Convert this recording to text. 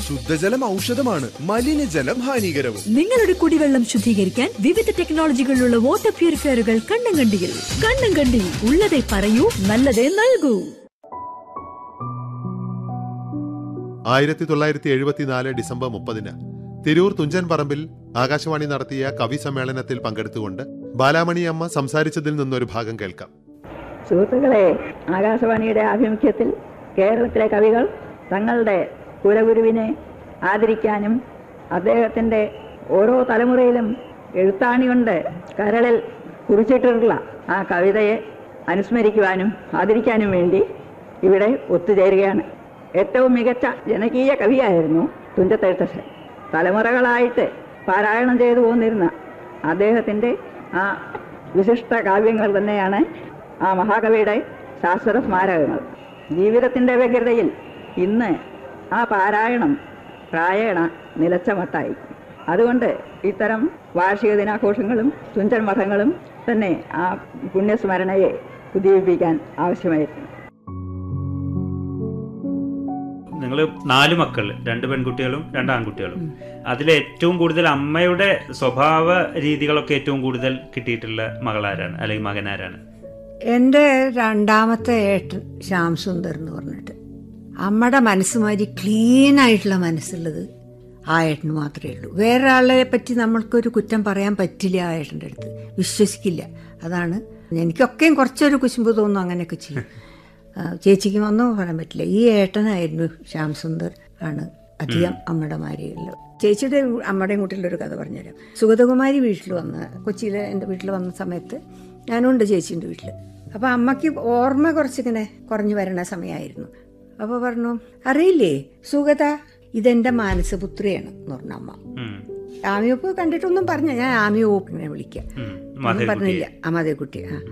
ശുദ്ധജലം ഔഷധമാണ് മലിനജലം ഹാനികരവും നിങ്ങളുടെ കുടിവെള്ളം ശുദ്ധീകരിക്കാൻ വിവിധ ടെക്നോളജികളുള്ള വാട്ടർ പ്യൂരിഫയറുകൾ കണ്ണം കണ്ടിയിൽ കണ്ണം കണ്ടി ഉള്ളതേ പറയൂ നല്ലതേ നൽകൂ ആയിരത്തി തൊള്ളായിരത്തി എഴുപത്തിനാല് ഡിസംബർ മുപ്പതിന് തിരൂർ തുഞ്ചൻ പറമ്പിൽ ആകാശവാണി നടത്തിയ കവി സമ്മേളനത്തിൽ പങ്കെടുത്തുകൊണ്ട് ബാലാമണി അമ്മ സംസാരിച്ചതിൽ നിന്നൊരു ഭാഗം കേൾക്കാം സുഹൃത്തുക്കളെ ആകാശവാണിയുടെ ആഭിമുഖ്യത്തിൽ കേരളത്തിലെ കവികൾ തങ്ങളുടെ കുലഗുരുവിനെ ആദരിക്കാനും അദ്ദേഹത്തിൻ്റെ ഓരോ തലമുറയിലും എഴുത്താണി കൊണ്ട് കരളിൽ കുറിച്ചിട്ടുള്ള ആ കവിതയെ അനുസ്മരിക്കുവാനും ആദരിക്കാനും വേണ്ടി ഇവിടെ ഒത്തുചേരുകയാണ് ഏറ്റവും മികച്ച ജനകീയ കവിയായിരുന്നു തുഞ്ചത്തെഴുത്തച്ഛൻ തലമുറകളായിട്ട് പാരായണം ചെയ്തു പോന്നിരുന്ന അദ്ദേഹത്തിൻ്റെ ആ വിശിഷ്ട കാവ്യങ്ങൾ തന്നെയാണ് ആ മഹാകവിയുടെ ശാശ്വത സ്മാരകങ്ങൾ ജീവിതത്തിൻ്റെ വ്യഗ്രതയിൽ ഇന്ന് ആ പാരായണം പ്രായേണ നിലച്ച മട്ടായി അതുകൊണ്ട് ഇത്തരം വാർഷിക ദിനാഘോഷങ്ങളും തുഞ്ചൻ മഠങ്ങളും തന്നെ ആ പുണ്യസ്മരണയെ ഉദ്ദീപിപ്പിക്കാൻ ആവശ്യമായിരുന്നു നിങ്ങൾ നാല് മക്കൾ രണ്ട് പെൺകുട്ടികളും രണ്ട് ആൺകുട്ടികളും അതിൽ ഏറ്റവും കൂടുതൽ അമ്മയുടെ സ്വഭാവ രീതികളൊക്കെ ഏറ്റവും കൂടുതൽ കിട്ടിയിട്ടുള്ള മകളാരാണ് അല്ലെങ്കിൽ മകനാരാണ് എൻ്റെ രണ്ടാമത്തെ ഏട്ടൻ ശ്യാം സുന്ദർ എന്ന് പറഞ്ഞിട്ട് അമ്മയുടെ മനസ്സ് മാതിരി ക്ലീൻ ആയിട്ടുള്ള മനസ്സുള്ളത് ആ ഏട്ടന് മാത്രമേ ഉള്ളൂ വേറെ ആളെ പറ്റി നമ്മൾക്കൊരു കുറ്റം പറയാൻ പറ്റില്ല ആ ഏട്ടൻ്റെ അടുത്ത് വിശ്വസിക്കില്ല അതാണ് എനിക്കൊക്കെയും കുറച്ചൊരു കുശുമ്പ് തോന്നും അങ്ങനെയൊക്കെ ചെയ്യും ആ, ചേച്ചിക്ക് ഒന്നും പറയാൻ പറ്റില്ല ഈ ഏട്ടനായിരുന്നു ശ്യാം സുന്ദർ ആണ് അധികം അമ്മയുടെ മാരിയുള്ളത് ചേച്ചിയുടെ അമ്മയുടെയും കുട്ടികളുടെ കഥ പറഞ്ഞുതരാം സുഗതകുമാരി വീട്ടിൽ വന്ന് കൊച്ചിയിലെ എൻ്റെ വീട്ടിൽ വന്ന സമയത്ത് ഞാനും ഉണ്ട് ചേച്ചീൻ്റെ വീട്ടിൽ അപ്പോൾ അമ്മയ്ക്ക് ഓർമ്മ കുറച്ചിങ്ങനെ കുറഞ്ഞു വരണ സമയമായിരുന്നു അപ്പോൾ പറഞ്ഞു അറിയില്ലേ സുഗത ഇതെൻ്റെ മാനസപുത്രിയാണ് എന്ന് പറഞ്ഞു അമ്മ ഉം. ആമിയോപ്പ് കണ്ടിട്ടൊന്നും പറഞ്ഞ ഞാൻ ആമിയോപ്പിനെ വിളിക്കാം ഉം. ഒന്നും മാധവിക്കുട്ടിയെ. പറഞ്ഞില്ല ആ മാധവിക്കുട്ടി ആ